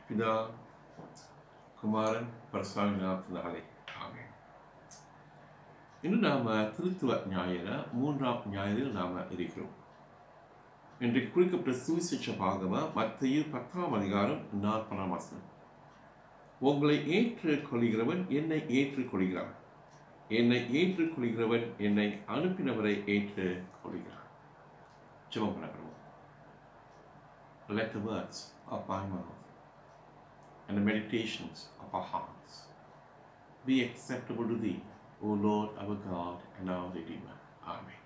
பிதா குமாரன் பரசுவாமிநாத்தினாலே ஆமென் இன்று நாம திருத்துவ ஞாயிறு மூன்றாம் ஞாயிறில் நாம இருக்கிறோம் இன்றைக்கு குறிக்கப்பட்ட சுவிசேஷ பாகமா மத்திய பத்தாம் அதிகாரம் நாற்பதாம் வசனம் உங்களை ஏற்றுக்கொள்கிறவன் என்னை ஏற்றுக்கொள்கிறான் என்னை ஏற்றுக்கொள்கிறவன் என்னை அனுப்பினவரை ஏற்றுக்கொள்கிறான் ஜெபம் பண்ண Let the words of my mouth and the meditations of our hearts be acceptable to thee, O Lord our God and our Redeemer. Amen.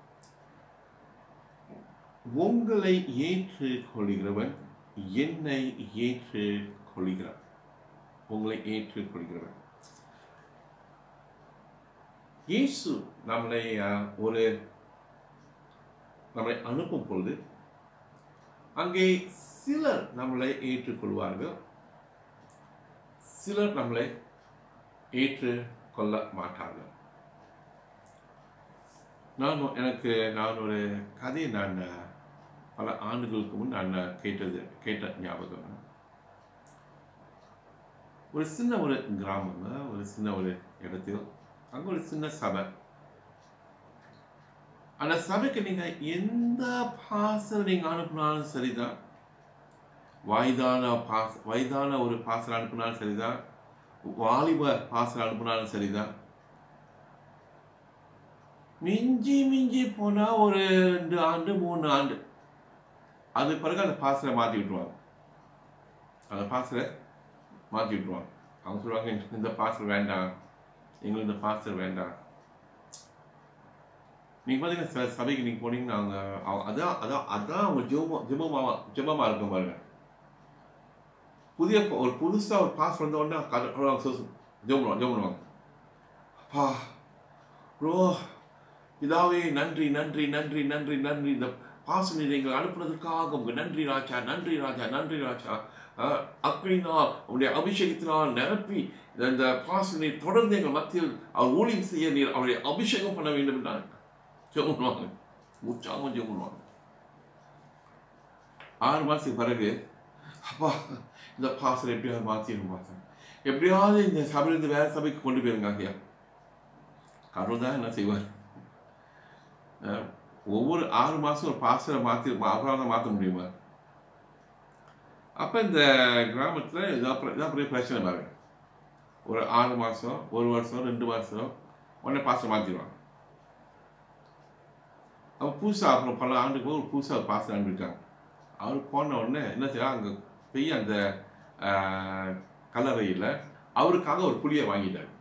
உங்களை ஏற்றுக்கொள்கிறவன் என்னை ஏற்றுக்கொள்கிறான் உங்களை ஏற்றுக்கொள்கிறவன் இயேசு நம்மளை அஹ், ஒரு நம்மளை அனுப்பும் பொழுது அங்கே சிலர் நம்மளை ஏற்றுக்கொள்வார்கள் சிலர் நம்மளை ஏற்றுக்கொள்ள மாட்டார்கள் நான் ஒ- எனக்கு நான் ஒரு கதையை நான் அஹ், பல ஆண்டுகளுக்கு முன் நான் அஹ், கேட்டது கேட்ட ஞாபகம் ஒரு சின்ன ஒரு கிராமம் அஹ், ஒரு சின்ன ஒரு இடத்தில் அங்கே ஒரு சின்ன சபை அந்த சபைக்கு நீங்க எந்த பாசல் நீங்க அனுப்பினாலும் சரிதான் வயதான பாச வயதான ஒரு பாசல் அனுப்பினாலும் சரிதான் வாலிப பாசல் அனுப்பினாலும் சரிதான் மிஞ்சி மிஞ்சி போனா ஒரு ரெண்டு ஆண்டு மூணு ஆண்டு அது பிறகு அந்த பாசலை மாற்றி விட்டுருவாங்க அந்த பாசலை மாற்றி விட்டுருவாங்க அவங்க சொல்லுவாங்க "எனக்கு இந்த பாசல் வேண்டாம் எங்களுக்கு இந்த பாசல் வேண்டாம் நீங்க பாத்தீங்கன்னா சில சபைக்கு நீங்க போனீங்கன்னா அவங்க அவங்க- அதான் அதான் அதான் அவங்க ஜெபமா ஜெபமா ஜெபமா இருக்கும் பாருங்க புதிய ப- ஒரு புதுசா ஒரு பாஸ் வந்த உடனே கத- அவங்க சொ- ஜெபம் பண்ணுவாங்க ஜெபம் பண்ணுவாங்க அப்பா ப்ரோ இதாவே நன்றி நன்றி நன்றி நன்றி நன்றி இந்த பாஸ் நீர் எங்களை அனுப்புனதுக்காக உங்க நன்றி ராஜா நன்றி ராஜா நன்றி ராஜா அஹ், அக்னினால் உங்களுடைய அபிஷேகத்தினால் நிரப்பி இந்த- இந்த பாஸ் நீர் தொடர்ந்து எங்கள் மத்தியில் அவர் ஊழியம் செய்ய நீர் அவருடைய அபிஷேகம் பண்ண வேண்டும் என்றார் ஜெபம் பண்ணுவாங்க உற்சாகம் ஜெபம் பண்ணுவாங்க ஆறு மாதத்துக்கு பிறகு அப்பா இந்த பாசலை எப்படியாவது மாற்றிடும் பார்த்தேன் எப்படியாவது இந்த சபையிலிருந்து வேற சபைக்கு கொண்டு போயிருங்க ஐயா கடவுள் தான் என்ன செய்வார் அஹ், ஒவ்வொரு ஆறு மாதம் ஒரு பாசலை மாற்றி அப்புறம் தான் மாற்ற முடியுமா அப்போ இந்த கிராமத்தில் இதான் பிர- இதான் பெரிய பிரச்சனை பாருங்க ஒரு ஆறு மாதம் ஒரு வருஷம் ரெண்டு வருஷம் உடனே பாசலை மாற்றிடுவாங்க அப்போ புதுசாக அப்புறம் பல ஆண்டுக்கு போது ஒரு புதுசாக பாசம் அனுப்பிட்டாங்க அவர் போன உடனே என்ன செய்யலாம் அங்கே போய் அந்த கல்லறையில் அவருக்காக ஒரு புளியை வாங்கிட்டார்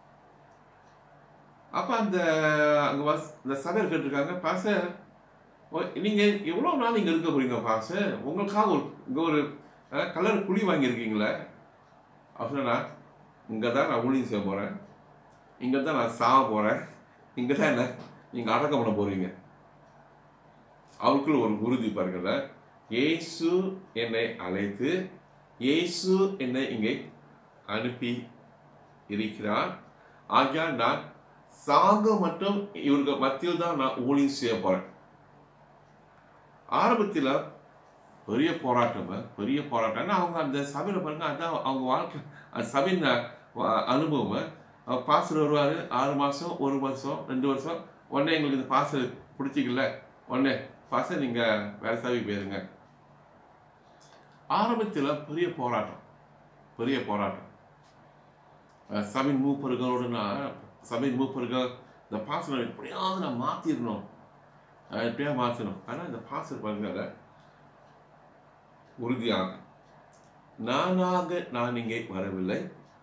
அப்போ அந்த அங்கே வஸ் இந்த சபையில் கேட்டிருக்காங்க பாச நீங்கள் எவ்வளோ நாள் இங்கே இருக்க போறீங்க பாச உங்களுக்காக ஒரு இங்கே ஒரு அஹ், கல்லறை புளி வாங்கியிருக்கீங்களே அவர் சொன்னா இங்கே தான் நான் ஊழியம் செய்ய போகிறேன் இங்கே தான் நான் சாக போகிறேன் இங்கே தான் என்ன நீங்கள் அடக்கம் பண்ண போகிறீங்க அவருக்குள்ள ஒரு உறுதி பாருங்கள்ல இயேசு என்னை அழைத்து இயேசு என்னை இங்கே அனுப்பி இருக்கிறார் ஆகையால் நான் சாக மட்டும் இவருக்கு மத்தியில் தான் நான் ஊழியம் செய்ய போறேன் ஆரம்பத்தில் பெரிய போராட்டம் பெரிய போராட்டம்னா அவங்க அந்த சபையில் பாருங்க அதான் அவங்க வாழ்க்கை அந்த சபையின் அஹ், அனுபவம் பாசல் வருவார் ஆறு மாதம் ஒரு வருஷம் ரெண்டு வருஷம் உடனே எங்களுக்கு இந்த பாசல் பிடிச்சிக்கல உடனே பாச நீங்கள் வேற சபைக்கு போயிருங்க ஆரம்பத்தில் பெரிய போராட்டம் பெரிய போராட்டம் அஹ் சபையின் மூப்பர்களோடு நான் சபையின் மூப்பர்கள் இந்த பாசனம் எப்படியாவது நான் மாற்றிடணும் எப்படியாவது மாற்றணும் ஆனால் இந்த பாசல் பாருங்க உறுதியாக நானாக நான் இங்கே வரவில்லை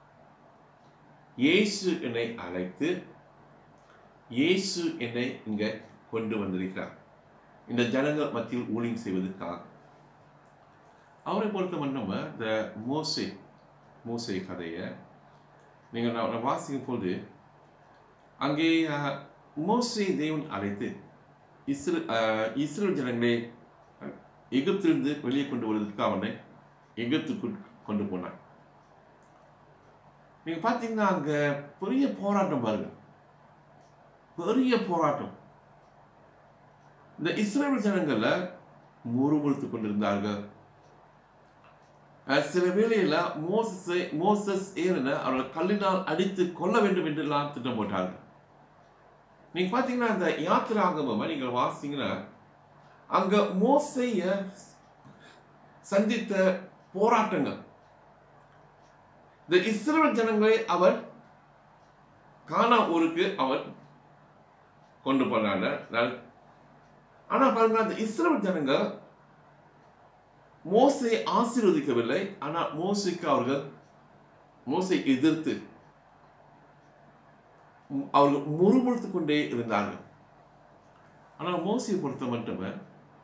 இயேசு என்னை அழைத்து இயேசு என்னை இங்கே கொண்டு வந்திருக்கிறார் இந்த ஜனங்கள் மத்தியில் ஊழியம் செய்வதற்காக அவரை பொறுத்த மட்டும் இந்த மோசே மோசே கதையை நீங்கள் நான் நான் வாசிக்கும் போது அங்கே அஹ், மோசே தேவன் அழைத்து இஸ்ரே அஹ், இஸ்ரேல் ஜனங்களை அஹ், எகிப்திலிருந்து வெளியே கொண்டு வருவதற்கு அவனை எகிப்துக்கு கொண்டு போனான் நீங்க பார்த்தீங்கன்னா அங்க பெரிய போராட்டம் பாருங்க பெரிய போராட்டம் இந்த இஸ்ரேல் ஜனங்களை முறுமுறுத்து கொண்டிருந்தார்கள் அஹ், சில வேளையில மோசஸை மோசஸ் ஏறின அவர்கள் கல்லினால் அடித்து கொல்ல வேண்டும் என்று எல்லாம் திட்டம் போட்டார்கள் நீங்க பாத்தீங்கன்னா அந்த யாத்திராகமம் நீங்கள் வாசிங்கன்னா அங்க மோசைய சந்தித்த போராட்டங்கள் இந்த இஸ்ரேல் ஜனங்களை அவர் கானா ஊருக்கு அவர் கொண்டு போனாங்க நான்- ஆனா பாருங்க அந்த இஸ்ரேல் ஜனங்க மோசை ஆசீர்வதிக்கவில்லை ஆனா மோசைக்கு அவர்கள் மோசை எதிர்த்து ம், அவர்கள் முறுமுறுத்து கொண்டே இருந்தார்கள் ஆனால் மோசையை பொறுத்த மட்டுமே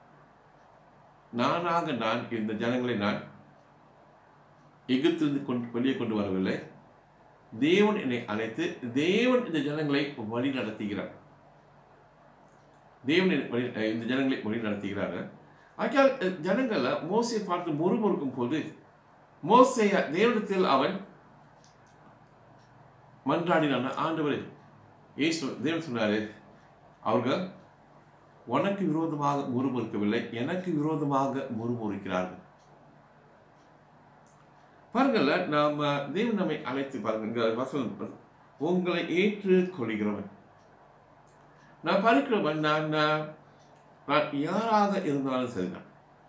நானாக நான் இந்த ஜனங்களை நான் எகிப்திலிருந்து கொண்டு வெளியே கொண்டு வரவில்லை தேவன் என்னை அழைத்து தேவன் இந்த ஜனங்களை வழி நடத்துகிறார் தேவன் என்னை வழி அஹ் இந்த ஜனங்களை வழி நடத்துகிறார் ஆகையால் அஹ், ஜனங்களை மோசையை பார்த்து முறுமுறுக்கும் போது மோசைய தேவனத்தில் அவன் மன்றாடினான் ஆண்டவரே ஏசு தேவன் சொன்னாரு அவர்கள் உனக்கு விரோதமாக முறுமுறுக்கவில்லை எனக்கு விரோதமாக முறுமுறுக்கிறார்கள் பாருங்கள்ல நாம தேவன் நம்மை அழைத்து பாருங்க இங்க வசனம் உங்களை ஏற்றுக் கொள்கிறவன் நான் படிக்கிறவன் நான் நான் நான் யாராக இருந்தாலும் சரிதான்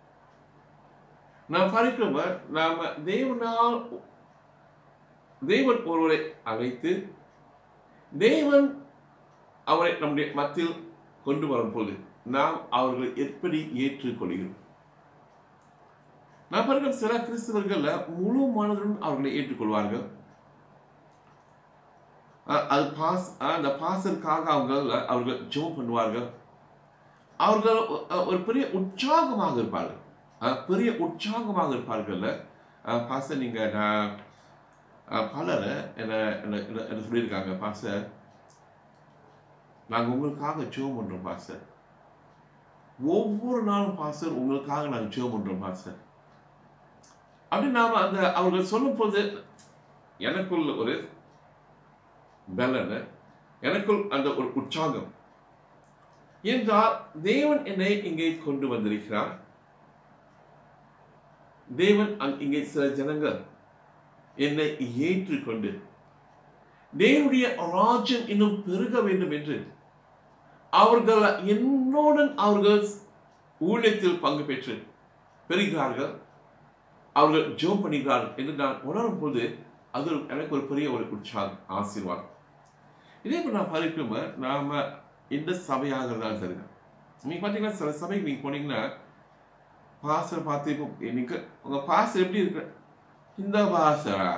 நான் படிக்கிறவன் நாம தேவனால் தேவன் ஒருவரை அழைத்து தேவன் அவரை நம்முடைய மத்தியில் கொண்டு வரும்போது நாம் அவர்களை எப்படி ஏற்றுக்கொள்கிறோம் நான் பாருங்க சில கிறிஸ்தவர்கள் முழு மனதுடன் அவர்களை ஏற்றுக்கொள்வார்கள் அஹ் அது பாஸ் அஹ் அந்த பாசருக்காக அவங்க அவர்கள் ஜெபம் பண்ணுவார்கள் அவர்கள் ஒ- ஒரு பெரிய உற்சாகமாக இருப்பார்கள் அஹ் பெரிய உற்சாகமாக இருப்பார்கள் பாச நீங்க நான் அஹ் பலர் என்ன என்ன என்ன- என்ன சொல்லியிருக்காங்க பாச நாங்கள் உங்களுக்காக ஜெபம் பண்றோம் பாஸ்டர் ஒவ்வொரு நாளும் பாஸ்டர் உங்களுக்காக நாங்கள் ஜெபம் பண்றோம் பாஸ்டர் அப்படி நாம அந்த அவர்கள் சொல்லும்போது எனக்குள் ஒரு பலன் எனக்குள் அந்த ஒரு உற்சாகம் என்றால் தேவன் என்னை இங்கே கொண்டு வந்திருக்கிறார் தேவன் அங்- இங்கே சில ஜனங்கள் என்னை ஏற்றுக்கொண்டு தேவனுடைய ராஜ்யம் இன்னும் பெருக வேண்டும் என்று அவர்கள் என்னுடன் அவர்கள் ஊழியத்தில் பங்கு பெற்று பெறுகிறார்கள் அவர்கள் ஜோம் பண்ணுகிறார்கள் என்று நான் உணரும் போது அது ஒரு- எனக்கு ஒரு பெரிய ஒரு உற்சாகம் ஆசீர்வாதம் இதே போல் நான் பார்க்கும் நாம எந்த சபையாக இருந்தாலும் சரிதான் நீங்க பார்த்தீங்கன்னா சில சபைக்கு நீங்க போனீங்கன்னா பாசரை பார்த்து இப்போ நீங்க உங்க பாசர் எப்படி இருக்கு இந்த பாசரா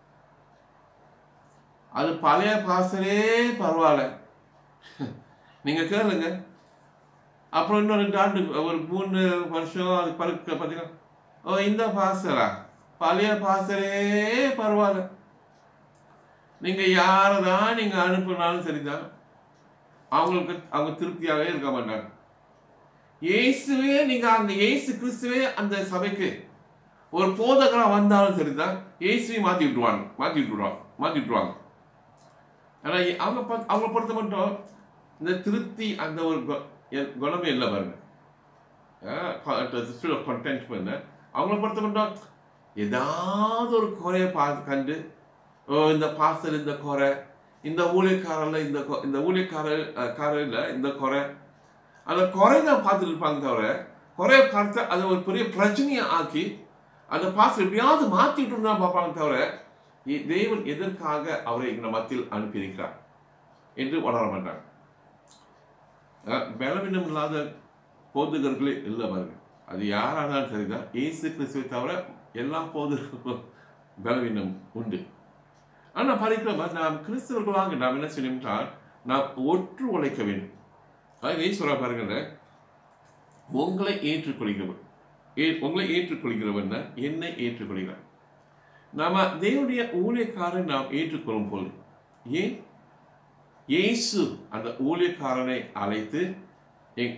அது பழைய பாசரே பரவாயில்ல நீங்க கேளுங்க அப்புறம் இன்னும் ரெண்டு ஆண்டு ஒரு மூணு வருஷம் அது பருக்க பார்த்தீங்கன்னா ஓ இந்த பாசரா பழைய பாசரே பரவாயில்ல நீங்க யாரை தான் நீங்க அனுப்புனாலும் சரிதான் அவங்களுக்கு அவங்க திருப்தியாகவே இருக்க மாட்டாங்க இயேசுவே நீங்க அந்த இயேசு கிறிஸ்துவே அந்த சபைக்கு ஒரு போதகரா வந்தாலும் சரிதான் இயேசுவை மாத்தி விட்டுருவாங்க மாத்தி விட்டுருவாங்க மாத்தி விட்டுருவாங்க ஆனா இ- அவங்க பொறுத்த- அவங்கள பொறுத்த மட்டும் இந்த திருப்தி அந்த ஒரு கு- எ- குணமே இல்லை பாருங்க கண்டென்ட் பண்ண அவங்கள பொறுத்த மட்டும் ஏதாவது ஒரு குறைய பார்த்து கண்டு ஓ இந்த பாசல் இந்த குறை இந்த ஊழியக்காரர்ல இந்த கொ- இந்த ஊழியக்காரர் அஹ், காரர்ல இந்த குறை அந்த குறை தான் பார்த்துட்டு இருப்பாங்க தவிர குறைய பார்த்து அதை ஒரு பெரிய பிரச்சனையை ஆக்கி அந்த பாசல் எப்படியாவது மாத்திட்டு இருந்தா பார்ப்பாங்க தவிர இ- தேவன் எதற்காக அவரை இந்த மத்தியில் அனுப்பியிருக்கிறார் என்று உணர மாட்டாங்க அஹ், பலவீனம் இல்லாத போதுகர்களே இல்லை பாருங்க அது யாரானாலும் சரிதான் இயேசு கிறிஸ்துவை தவிர எல்லா போதுகளுக்கும் பலவீனம் உண்டு ஆனால் படிக்கிறோம் நாம் கிறிஸ்தவர்களாக நாம் என்ன செய்யணும் என்றால் நாம் ஒற்று உழைக்க வேண்டும் அதாவது ஈஸ்வரா பாருங்க உங்களை ஏற்றுக்கொள்கிறவன் ஏ- உங்களை ஏற்றுக்கொள்கிறவன் என்னை ஏற்றுக்கொள்கிறான் நாம தேவனுடைய ஊழியக்காரன் நாம் ஏற்றுக்கொள்ளும் போது ஏன் இயேசு அந்த ஊழியக்காரனை அழைத்து எங்-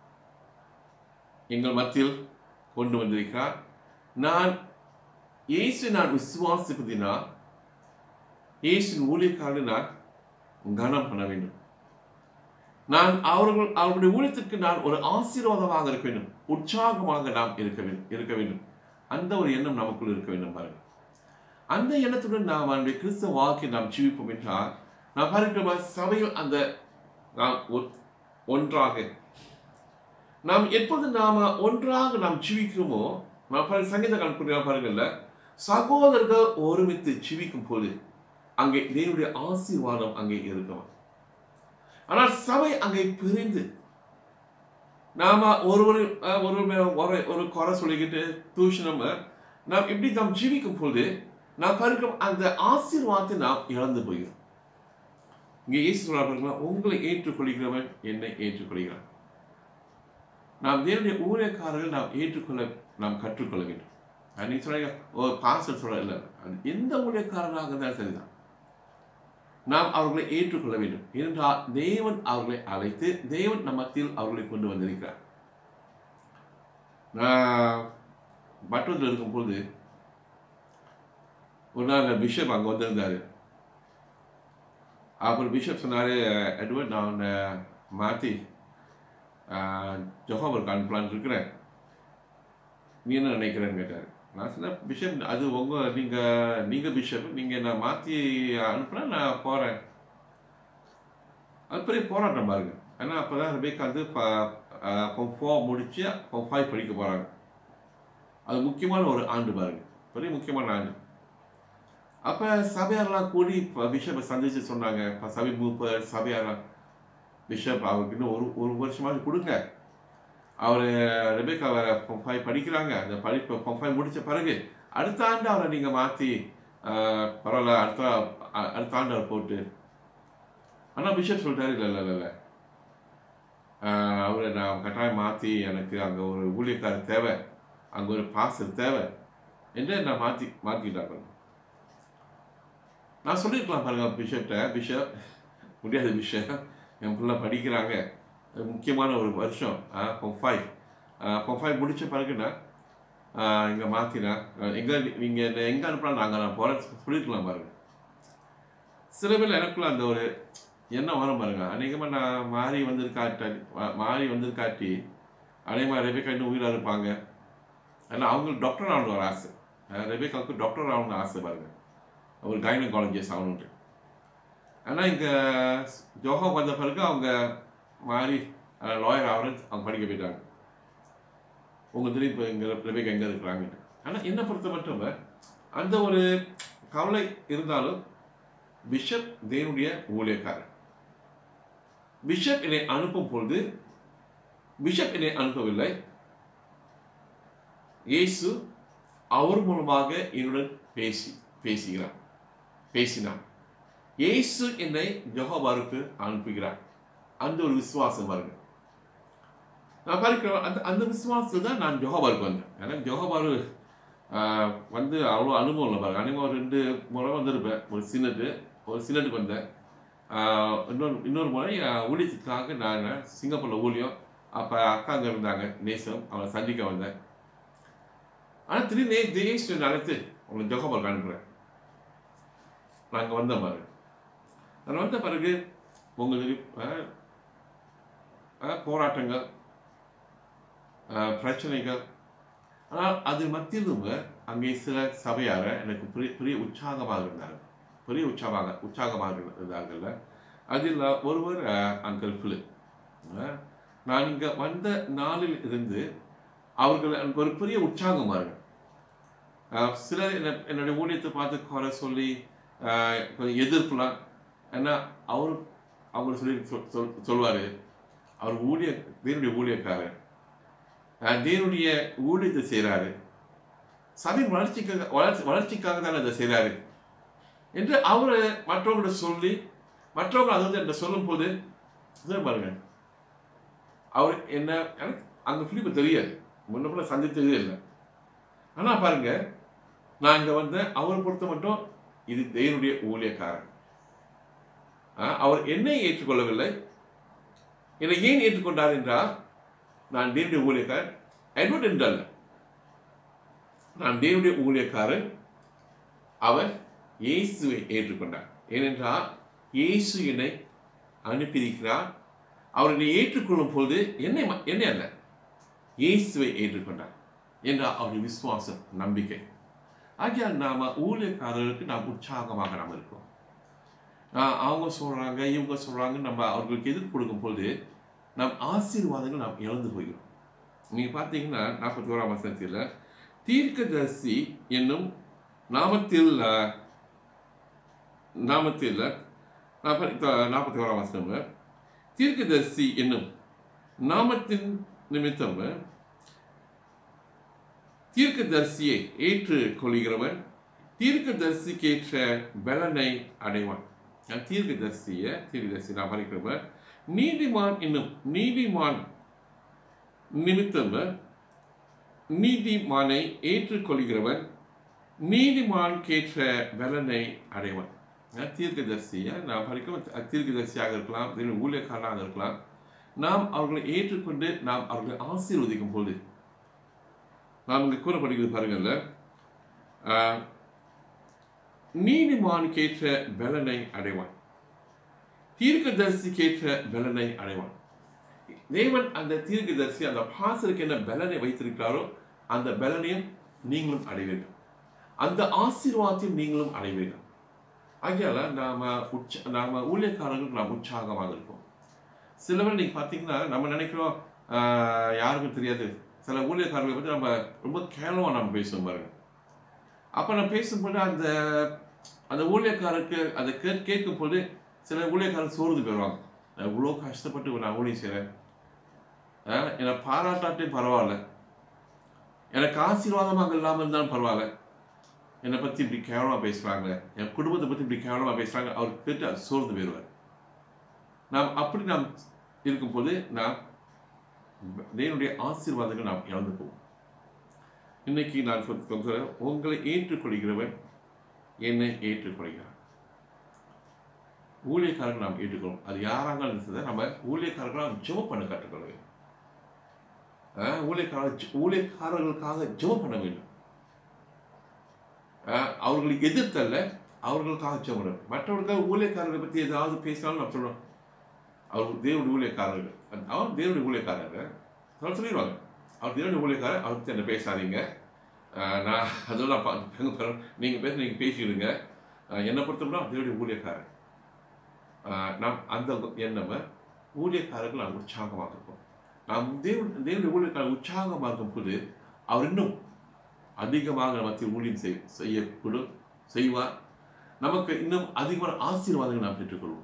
எங்கள் மத்தியில் கொண்டு வந்திருக்கிறார் நான் இயேசு நான் விசுவாசிப்பதினால் இயேசுவின் ஊழியக்காரனை நான் கனம் பண்ண வேண்டும் நான் அவர்கள் அவருடைய ஊழியத்திற்கு நான் ஒரு ஆசீர்வாதமாக இருக்க வேண்டும் உற்சாகமாக நாம் இருக்க வேண்டும் இருக்க வேண்டும் அந்த ஒரு எண்ணம் நமக்குள் இருக்க வேண்டும் பாருங்க அந்த எண்ணத்துடன் நாம் அவனுடைய கிறிஸ்தவ வாழ்க்கை நாம் ஜீவிப்போம் என்றால் நாம் பார்க்கிற சபையில் அந்த நாம் ஒ- ஒன்றாக நாம் எப்போது நாம ஒன்றாக நாம் ஜீவிக்கிறோமோ நாம் பாருங்க சங்கீத கணக்கு பாருங்கல்ல சகோதரர்கள் ஒருமித்து ஜீவிக்கும் போது அங்கே தேவனுடைய ஆசீர்வாதம் அங்கே இருக்கும் ஆனால் சபை அங்கே பிரிந்து நாம ஒருவர் அஹ், ஒருவர் மேல ஒரு ஒரு குறை சொல்லிக்கிட்டு தூஷணம் நாம் இப்படி நாம் ஜீவிக்கும் போது நாம் பார்க்கும் அந்த ஆசீர்வாதத்தை நாம் இழந்து போகிறோம் இங்கே இயேசு சொல்றாங்க உங்களை ஏற்றுக்கொள்கிறவன் என்னை ஏற்றுக்கொள்கிறான் நாம் தேவனுடைய ஊழியக்காரர்கள் நாம் ஏற்றுக்கொள்ள நாம் கற்றுக்கொள்ள வேண்டும் அஹ் நீங்க சொல்றீங்க ஓ பாஸ்டர் சொல்ல இல்லை அது எந்த ஊழியக்காரனாக இருந்தாலும் சரிதான் நாம் அவர்களை ஏற்றுக்கொள்ள வேண்டும் ஏனென்றால் தேவன் அவர்களை அழைத்து தேவன் நம்ம மத்தியில் அவர்களை கொண்டு வந்திருக்கிறார் நான் பட்டத்தில் இருக்கும்போது ஒரு நாள் பிஷப் அங்கே வந்திருந்தாரு அப்புறம் பிஷப் சொன்னாரு எட்வர்ட் நான் உன்னை மாற்றி ஜொஹாபருக்கு அனுப்பலான்னு இருக்கிறேன் நீ என்ன நினைக்கிறேன்னு கேட்டார் நான் சொன்னேன் பிஷப் அது உங்கள் நீங்கள் நீங்கள் பிஷப் நீங்கள் என்ன மாற்றி அனுப்புனா நான் போகிறேன் அது பெரிய போராட்டம் பாருங்க ஏன்னா அப்போ தான் ரெபேக்கா வந்து ஃபார்ம் ஃபோர் முடித்து ஃபார்ம் ஃபைவ் படிக்க போகிறாங்க அது முக்கியமான ஒரு ஆண்டு பாருங்க பெரிய முக்கியமான ஆண்டு அப்போ சபையாரெல்லாம் கூடி இப்போ பிஷப்பை சந்திச்சு சொன்னாங்க இப்போ சபை மூப்பர் சபையாரெல்லாம் பிஷப் அவருக்கு இன்னும் ஒரு ஒரு வருஷமாவது கொடுங்க அவர் ரெபேக்கா வேற ஃபார்ம் ஃபைவ் படிக்கிறாங்க அந்த படிப்பு ஃபார்ம் ஃபைவ் முடித்த பிறகு அடுத்த ஆண்டு அவரை நீங்கள் மாற்றி பரவாயில்ல அடுத்த அ- அடுத்த ஆண்டு அவர் போட்டு ஆனால் பிஷப் சொல்லிட்டாரு இல்லை இல்லை இல்லை அவரை நான் கட்டாயம் மாற்றி எனக்கு அங்கே ஒரு ஊழியக்காரர் தேவை அங்கே ஒரு பாசர் தேவை என்று நான் மாற்றி மாற்றிட்டாங்க நான் சொல்லியிருக்கலாம் பாருங்க பிஷப்கிட்ட பிஷப் முடியாது பிஷப் என் பிள்ளை படிக்கிறாங்க அது முக்கியமான ஒரு வருஷம் ஃபார்ம் ஃபைவ் ஃபார்ம் ஃபைவ் முடித்த பிறகுனா இங்கே மாற்றினா எங்கே நீங்கள் என்ன எங்கே அனுப்பலாம் நாங்கள் நான் போகிறேன் சொல்லியிருக்கலாம் பாருங்க சில பேர் எனக்குள்ள அந்த ஒரு எண்ணம் வரும் பாருங்க அநேகமாக நான் மாறி வந்திருக்காட்டி மாறி வந்திருக்காட்டி அநேகமாக ரெபேக்கா இன்னும் உயிராக இருப்பாங்க ஏன்னா அவங்களுக்கு டாக்டர் ஆகணும் ஒரு ஆசை அஹ் ரெபேக்காவுக்கு டாக்டர் ஆகணும்னு ஆசை பாருங்க ஒரு கைனகாலஜிஸ்ட் ஆகணுன்ட்டு ஆனால் இங்கே ஜோஹா வந்த பிறகு அவங்க மாறி லாயர் ஆகிறது அவங்க படிக்க போயிட்டாங்க உங்க தெரியும் இப்போ இங்கே ரெபேக்கா எங்கே இருக்கிறாங்கன்னு ஆனால் என்னை பொறுத்த மட்டும் இல்ல, அந்த ஒரு கவலை இருந்தாலும் பிஷப் தேவனுடைய ஊழியக்காரர் பிஷப் என்னை அனுப்பும் பொழுது பிஷப் என்னை அனுப்பவில்லை இயேசு அவர் மூலமாக என்னுடன் பேசி பேசுகிறார் பேசினார் இயேசு என்னை ஜொஹபாருக்கு அனுப்புகிறார் அந்த ஒரு விசுவாசம் பாருங்க நான் பார்க்கிறேன் அந்த அந்த விசுவாசத்தில் தான் நான் ஜொஹபாருக்கு வந்தேன் ஏன்னா ஜொஹபாரு ஆஹ், வந்து அவ்வளோ அனுபவம் இல்லை பாருங்க அனுபவம் ரெண்டு முறை வந்திருப்பேன் ஒரு சின்னது ஒரு சின்னதுக்கு வந்தேன் ஆஹ், இன்னொரு இன்னொரு முறை ஆஹ், ஊழியத்துக்காக நான் சிங்கப்பூரில் ஊழியம் அப்போ அக்கா அங்கே இருந்தாங்க நேசம் அவளை சந்திக்க வந்தேன் ஆனால் திடீர்னு தேஸ் அழைத்து உங்களை ஜொஹபாருக்கு அனுப்புகிறேன் நாங்கள் வந்த பாருங்க நான் வந்த பிறகு உங்களுக்கு ஆஹ், ஆஹ், போராட்டங்கள் ஆஹ், பிரச்சனைகள் ஆனால் அது மத்தியிலும் அங்கே சில சபையார எனக்கு பெரிய பெரிய உற்சாகமாக இருந்தார்கள் பெரிய உற்சாகமாக உற்சாகமாக இருந்தார்கள் அதில் ஒருவர் அஹ், அங்கிள் பிளு அஹ், நான் இங்கே வந்த நாளில் இருந்து அவர்கள் எனக்கு ஒரு பெரிய உற்சாகம் பாருங்க அஹ், சிலர் என்ன என்னுடைய ஊழியத்தை பார்த்து குறை சொல்லி அஹ், கொஞ்சம் எதிர்ப்புலாம் ஏன்னா அவர் அவர் சொல்லி சொல் சொல் சொல்வார் அவர் ஊழிய தேவனுடைய ஊழியக்காரர் அஹ், தேவனுடைய ஊழியத்தை செய்கிறாரு சபையின் வளர்ச்சிக்காக வளர்ச்சி வளர்ச்சிக்காக தான் அதை செய்கிறாரு என்று அவர் மற்றவங்கள்ட்ட சொல்லி மற்றவங்க அதை வந்து என்கிட்ட சொல்லும்போது இதை பாருங்க அவர் என்ன எனக்கு அங்கே பிலிப்பு தெரியாது முன்ன பின்ன சந்தித்ததே இல்லை ஆனால் பாருங்க நான் இங்கே வந்தேன் அவரை பொறுத்த மட்டும் இது தேவனுடைய ஊழியக்காரன் ஆஹ், அவர் என்னை ஏற்றுக்கொள்ளவில்லை என்னை ஏன் ஏற்றுக்கொண்டார் என்றால் நான் தேவனுடைய ஊழியக்காரன் எட்வர்ட் என்றல்ல நான் தேவனுடைய ஊழியக்காரன் அவர் இயேசுவை ஏற்றுக்கொண்டார் ஏனென்றால் இயேசு என்னை அனுப்பியிருக்கிறார் அவர் என்னை ஏற்றுக்கொள்ளும் பொழுது என்னை ம- என்னை அல்ல இயேசுவை ஏற்றுக்கொண்டார் என்ற அவருடைய விசுவாசம் நம்பிக்கை ஆகியால் நாம ஊழியக்காரர்களுக்கு நாம் உற்சாகமாக நாம் இருக்கோம் ஆஹ் அவங்க சொல்றாங்க இவங்க சொல்றாங்க நம்ம அவர்களுக்கு எதிர்ப்பு கொடுக்கும் பொழுது நம் ஆசீர்வாதங்கள் நாம் இழந்து போகிறோம் நீங்க பார்த்தீங்கன்னா நாற்பத்தி ஓராம் வசனத்தில் தீர்க்கதரிசி என்னும் நாமத்தில் ஆஹ், நாமத்தில் நாற்பத்தி ஓராம் வசனம் தீர்க்கதரிசி என்னும் நாமத்தின் நிமித்தம் தீர்க்கதரிசியை ஏற்றுக்கொள்கிறவன் தீர்க்கதரிசிக்கேற்ற பலனை அடைவான் நான் தீர்க்கதரிசிய தீர்க்கதரிசி நான் படிக்கிறவன் நீதிமான் என்னும் நீதிமான் நிமித்தம் நீதிமானை ஏற்றுக்கொள்கிறவன் நீதிமான் கேற்ற பலனை அடைவான் நான் தீர்க்கதரிசியை நான் படிக்கும் தீர்க்கதரிசியாக இருக்கலாம் திடீர் ஊழியக்காரனாக இருக்கலாம் நாம் அவர்களை ஏற்றுக்கொண்டு நாம் அவர்களை ஆசீர்வதிக்கும் போது நாம் இங்கே கூறப்படுகிறது பாருங்கள்ல ஆஹ், நீதிமான் கேற்ற பலனை அடைவான் தீர்க்கதரிசி கேற்ற பலனை அடைவான் தேவன் அந்த தீர்க்கதரிசி அந்த பாசருக்கு என்ன பலனை வைத்திருக்கிறாரோ அந்த பலனையும் நீங்களும் அடைவீர்கள் அந்த ஆசீர்வாதத்தையும் நீங்களும் அடைவீர்கள் ஆகையால நாம உற்ச நாம ஊழியக்காரர்களுக்கு நாம் உற்சாகமாக இருப்போம் சிலவர் நீங்க பார்த்தீங்கன்னா நம்ம நினைக்கிறோம் ஆஹ், யாருக்கும் தெரியாது சில ஊழியக்காரர்களை பற்றி நம்ம ரொம்ப கேவலமாக நம்ம பேசுவோம் பாருங்க அப்போ நம்ம பேசும்போது அந்த அந்த ஊழியக்காரருக்கு அதை கே கேட்கும் போது சில ஊழியக்காரர் சோர்ந்து போயிடுவாங்க நான் இவ்வளோ கஷ்டப்பட்டு நான் ஊழியம் செய்கிறேன் என்னை பாராட்டாட்டையும் பரவாயில்ல எனக்கு ஆசீர்வாதமாக இல்லாமல் இருந்தாலும் பரவாயில்ல என்னை பற்றி இப்படி கேவலமாக பேசுகிறாங்க என் குடும்பத்தை பற்றி இப்படி கேவலமாக பேசுகிறாங்க அவர் கேட்டு அது சோர்ந்து போயிடுவார் நாம் அப்படி நாம் இருக்கும்போது நாம் தேவனுடைய ஆசீர்வாதங்கள் நாம் இழந்து போவோம் இன்னைக்கு நான் சொல்~ சொல்கிறேன் உங்களை ஏற்றுக்கொள்கிறவன் என்னை ஏற்றுக்கொள்கிறான் ஊழியக்காரர்கள் நாம் ஏற்றுக்கொள்ளும் அது யாராக இருந்தாலும் நம்ம ஊழியக்காரர்களாக ஜெபம் பண்ண கற்றுக்கொள்ள வேண்டும் ஆஹ் ஊழியக்காரர் ஊழியக்காரர்களுக்காக ஜெபம் பண்ண வேண்டும் ஆஹ் அவர்களை எதிர்த்தல்ல அவர்களுக்காக ஜெபம் பண்ண வேண்டும். மற்றவர்களுக்காக ஊழியக்காரர்களை பற்றி ஏதாவது பேசினாலும் நான் சொல்றோம் அவர் தேவனுடைய ஊழியக்காரர்கள் அவர் தேவனுடைய ஊழியக்காரர்கள் அவர் சொல்லிடுவாங்க அவர் தேவனுடைய ஊழியக்காரர் அவர் பற்றி என்ன பேசாதீங்க ஆஹ் நான் அதெல்லாம் பார்த்து நீங்கள் பேச நீங்கள் பேசிடுங்க ஆஹ் என்னை பொறுத்தவரை அவர் தேவனுடைய ஊழியக்காரர் ஆஹ் நாம் அந்த எண்ணம் ஊழியக்காரர்கள் நாம் உற்சாகமாக இருப்போம் நாம் தேவன் தேவனுடைய ஊழியக்காரர் உற்சாகமாக இருக்கும் போது அவர் இன்னும் அதிகமாக மத்திய ஊழியம் செய் செய்யக்கூடும் செய்வார் நமக்கு இன்னும் அதிகமான ஆசீர்வாதங்கள் நாம் பெற்றுக்கொள்வோம்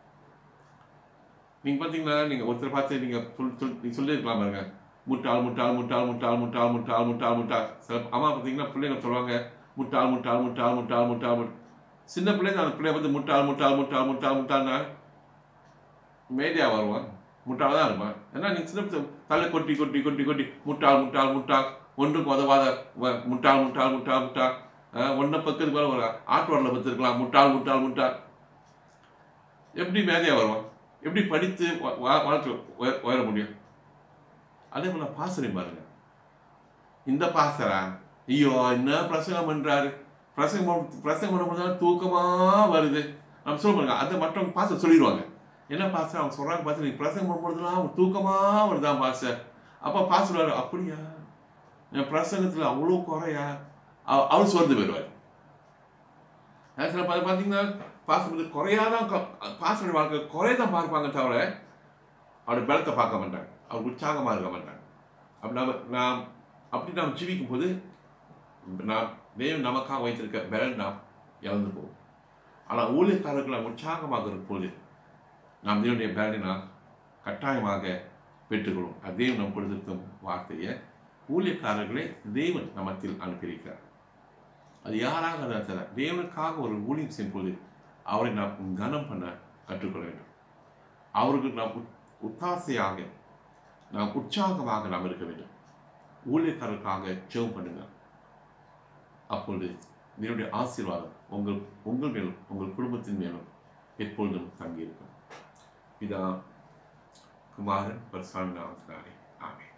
நீங்க பார்த்தீங்கன்னா நீங்க ஒருத்தர் பார்த்து நீங்க சொல் சொல் நீங்க சொல்லியிருக்கலாம் பாருங்க முட்டாள் முட்டாள் முட்டாள் முட்டாள் முட்டாள் முட்டாள் முட்டாள் முட்டாள் சில அம்மா பார்த்தீங்கன்னா பிள்ளைங்க சொல்லுவாங்க முட்டாள் முட்டாள் முட்டாள் முட்டாள் முட்டாள் முட்டாள் சின்ன பிள்ளைங்க அந்த பிள்ளைய பார்த்து முட்டாள் முட்டாள் முட்டாள் முட்டாள் முட்டாள்னா மேடியா வருவான் முட்டாள் தான் இருப்பான் ஏன்னா நீ சின்ன பிள்ளை தலை கொட்டி கொட்டி கொட்டி கொட்டி முட்டாள் முட்டாள் முட்டாள் ஒன்றுக்கு உதவாத வ- முட்டாள் முட்டாள் முட்டாள் முட்டாள் ஒன்றை பக்கத்துக்கு மேலே ஒரு ஆட்டோரில் பத்திருக்கலாம் முட்டாள் முட்டாள் முட்டாள் எப்படி மேதையா வருவான் எப்படி படித்து வா- வா- வாழ்க்கையில் உய- உயர முடியும் அதே போல பாசனை பாருங்க இந்த பாசரா ஐயோ என்ன பிரசங்கம் பண்றாரு பிரசங்கம் பண்ண- பிரசங்கம் பண்ணும்போது தூக்கமா வருது நம்ம சொல்ல பாருங்க அதை மற்றவங்க பாச சொல்லிடுவாங்க என்ன பாச அவங்க சொல்றாங்க பாச நீ பிரசங்கம் பண்ணும்போதுலாம் அவங்க தூக்கமா வருதான் பாச அப்ப பாச சொல்லுவாரு அப்படியா என் பிரசங்கத்துல அவ்வளோ குறையா அவ- அவர் சோர்ந்து போயிடுவார் சில பார்த்து பார்த்தீங்கன்னா பாசம் குறையாதான் பாசனுடைய வாழ்க்கை குறையதான் பார்ப்பாங்க தவிர அவருடைய பலத்தை பார்க்க மாட்டாங்க அவர் உற்சாகமாக இருக்க மாட்டாங்க அப்படி நாம் நாம் அப்படி நாம் ஜீவிக்கும் போது நாம் தேவன் நமக்காக வைத்திருக்க பலன் நாம் இழந்து போவோம் ஆனால் ஊழியக்காரர்கள் நாம் உற்சாகமாக இருக்கும்போது நாம் தேவனுடைய பலனை நாம் கட்டாயமாக பெற்றுக்கொள்வோம் அது தேவன் நம் கொடுத்திருக்கும் வார்த்தையை ஊழியக்காரர்களை தேவன் நமத்தில் அனுப்பியிருக்கிறார் அது யாராக இருந்தாலும் சரி தேவனுக்காக ஒரு ஊழியம் செய்யும்போது அவரை நாம் கனம் பண்ண கற்றுக்கொள்ள வேண்டும் அவருக்கு நாம் உத்- உத்தாசையாக நாம் உற்சாகமாக நாம் இருக்க வேண்டும் ஊழியக்காரருக்காக ஜெபம் பண்ணுங்க அப்பொழுது என்னுடைய ஆசீர்வாதம் உங்கள் உங்கள் மேலும் உங்கள் குடும்பத்தின் மேலும் எப்பொழுதும் தங்கியிருக்கும் இதா குமாரன் பரிசாமி நாமத்தினாலே ஆமென்